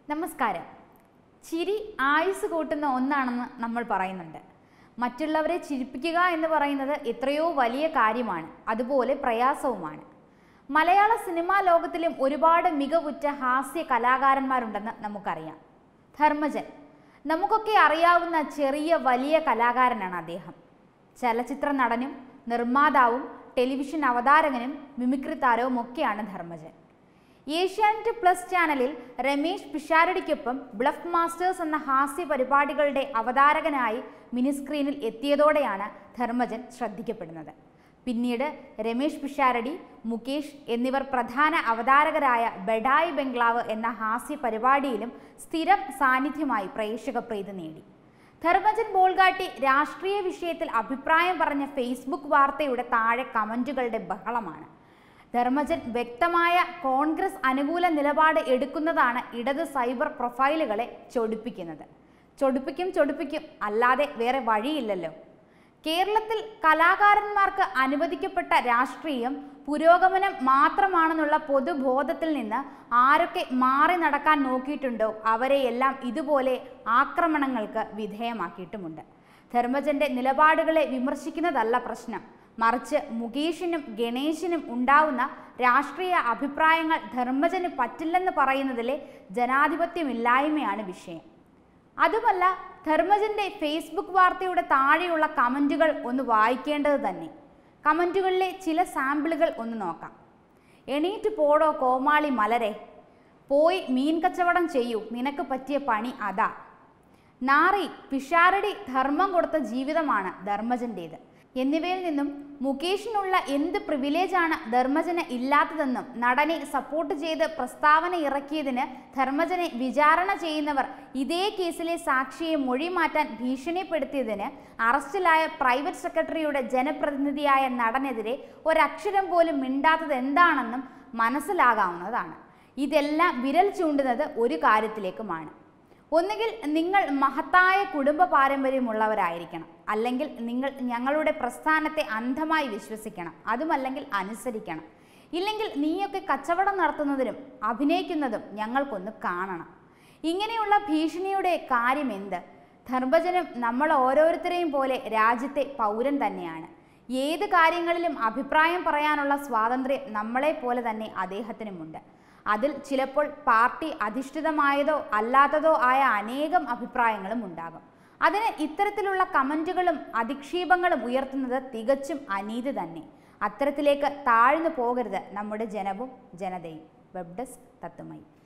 നമസ്കാരം ചിരി ആയുസ് കൂട്ടുന്ന ഒന്നാണെന്ന് നമ്മൾ പറയുന്നുണ്ട് മറ്റുള്ളവരെ ചിരിപ്പിക്കുക എന്ന് പറയുന്നത് എത്രയോ വലിയ കാര്യമാണ് അതുപോലെ പ്രയാസവുമാണ് മലയാള സിനിമാ ലോകത്തിലും ഒരുപാട് മികവുറ്റ ഹാസ്യ കലാകാരന്മാരുണ്ടെന്ന് നമുക്കറിയാം ധർമ്മജൻ നമുക്കൊക്കെ അറിയാവുന്ന ചെറിയ വലിയ കലാകാരനാണ് അദ്ദേഹം ചലച്ചിത്ര നടനും നിർമ്മാതാവും ടെലിവിഷൻ അവതാരകനും മിമിക്രി താരവും ഒക്കെയാണ് ധർമ്മജൻ ഏഷ്യാനെറ്റ് പ്ലസ് ചാനലിൽ രമേശ് പിഷാരടിക്കൊപ്പം ബ്ലഫ് മാസ്റ്റേഴ്സ് എന്ന ഹാസ്യ പരിപാടികളുടെ അവതാരകനായി മിനിസ്ക്രീനിൽ എത്തിയതോടെയാണ് ധർമ്മജൻ ശ്രദ്ധിക്കപ്പെടുന്നത് പിന്നീട് രമേശ് പിഷാരടി മുകേഷ് എന്നിവർ പ്രധാന അവതാരകരായ ബഡായി ബംഗ്ലാവ് എന്ന ഹാസ്യ പരിപാടിയിലും സ്ഥിരം സാന്നിധ്യമായി പ്രേക്ഷക പ്രീതി നേടി ധർമ്മജൻ ബോൾഗാട്ടി രാഷ്ട്രീയ വിഷയത്തിൽ അഭിപ്രായം പറഞ്ഞ ഫേസ്ബുക്ക് വാർത്തയുടെ താഴെ കമന്റുകളുടെ ബഹളമാണ് ധർമ്മജൻ വ്യക്തമായ കോൺഗ്രസ് അനുകൂല നിലപാട് എടുക്കുന്നതാണ് ഇടത് സൈബർ പ്രൊഫൈലുകളെ ചൊടിപ്പിക്കുന്നത് ചൊടിപ്പിക്കും ചൊടിപ്പിക്കും അല്ലാതെ വേറെ വഴിയില്ലല്ലോ കേരളത്തിൽ കലാകാരന്മാർക്ക് അനുവദിക്കപ്പെട്ട രാഷ്ട്രീയം പുരോഗമനം മാത്രമാണെന്നുള്ള പൊതുബോധത്തിൽ നിന്ന് ആരൊക്കെ മാറി നടക്കാൻ നോക്കിയിട്ടുണ്ടോ അവരെയെല്ലാം ഇതുപോലെ ആക്രമണങ്ങൾക്ക് വിധേയമാക്കിയിട്ടുമുണ്ട് ധർമ്മജന്റെ നിലപാടുകളെ വിമർശിക്കുന്നതല്ല പ്രശ്നം മറിച്ച് മുകേഷിനും ഗണേശിനും ഉണ്ടാവുന്ന രാഷ്ട്രീയ അഭിപ്രായങ്ങൾ ധർമ്മജന് പറ്റില്ലെന്ന് പറയുന്നതിലെ ജനാധിപത്യമില്ലായ്മയാണ് വിഷയം അതുമല്ല ധർമ്മജന്റെ ഫേസ്ബുക്ക് വാർത്തയുടെ താഴെയുള്ള കമന്റുകൾ ഒന്ന് വായിക്കേണ്ടത് തന്നെ കമന്റുകളിലെ ചില സാമ്പിളുകൾ ഒന്ന് നോക്കാം എണീറ്റ് പോടോ കോമാളി മലരെ പോയി മീൻ കച്ചവടം ചെയ്യൂ നിനക്ക് പറ്റിയ പണി അതാ നാറി പിഷാരടി ധർമ്മം കൊടുത്ത ജീവിതമാണ് ധർമ്മജന്റേത് എന്നിവയിൽ നിന്നും മുകേഷിനുള്ള എന്ത് പ്രിവിലേജാണ് ധർമ്മജന് ഇല്ലാത്തതെന്നും നടനെ സപ്പോർട്ട് ചെയ്ത് പ്രസ്താവന ഇറക്കിയതിന് ധർമ്മജനെ വിചാരണ ചെയ്യുന്നവർ ഇതേ കേസിലെ സാക്ഷിയെ മൊഴി മാറ്റാൻ ഭീഷണിപ്പെടുത്തിയതിന് അറസ്റ്റിലായ പ്രൈവറ്റ് സെക്രട്ടറിയുടെ ജനപ്രതിനിധിയായ നടനെതിരെ ഒരക്ഷരം പോലും മിണ്ടാത്തത് എന്താണെന്നും മനസ്സിലാകാവുന്നതാണ് ഇതെല്ലാം വിരൽ ചൂണ്ടുന്നത് ഒരു കാര്യത്തിലേക്കുമാണ് ഒന്നുകിൽ നിങ്ങൾ മഹത്തായ കുടുംബ പാരമ്പര്യമുള്ളവരായിരിക്കണം അല്ലെങ്കിൽ നിങ്ങൾ ഞങ്ങളുടെ പ്രസ്ഥാനത്തെ അന്ധമായി വിശ്വസിക്കണം അതുമല്ലെങ്കിൽ അനുസരിക്കണം ഇല്ലെങ്കിൽ നീയൊക്കെ കച്ചവടം നടത്തുന്നതിനും അഭിനയിക്കുന്നതും ഞങ്ങൾക്കൊന്ന് കാണണം ഇങ്ങനെയുള്ള ഭീഷണിയുടെ കാര്യം എന്ത് ധർമ്മജനം നമ്മൾ ഓരോരുത്തരെയും പോലെ രാജ്യത്തെ പൗരൻ തന്നെയാണ് ഏത് കാര്യങ്ങളിലും അഭിപ്രായം പറയാനുള്ള സ്വാതന്ത്ര്യം നമ്മളെ പോലെ തന്നെ അദ്ദേഹത്തിനുമുണ്ട് അതിൽ ചിലപ്പോൾ പാർട്ടി അധിഷ്ഠിതമായതോ അല്ലാത്തതോ ആയ അനേകം അഭിപ്രായങ്ങളും ഉണ്ടാകും അതിന് ഇത്തരത്തിലുള്ള കമന്റുകളും അധിക്ഷേപങ്ങളും ഉയർത്തുന്നത് തികച്ചും അനീതി തന്നെ അത്തരത്തിലേക്ക് താഴ്ന്നു പോകരുത് നമ്മുടെ ജനവും ജനതയും വെബ് ഡെസ്ക് തത്തുമൈ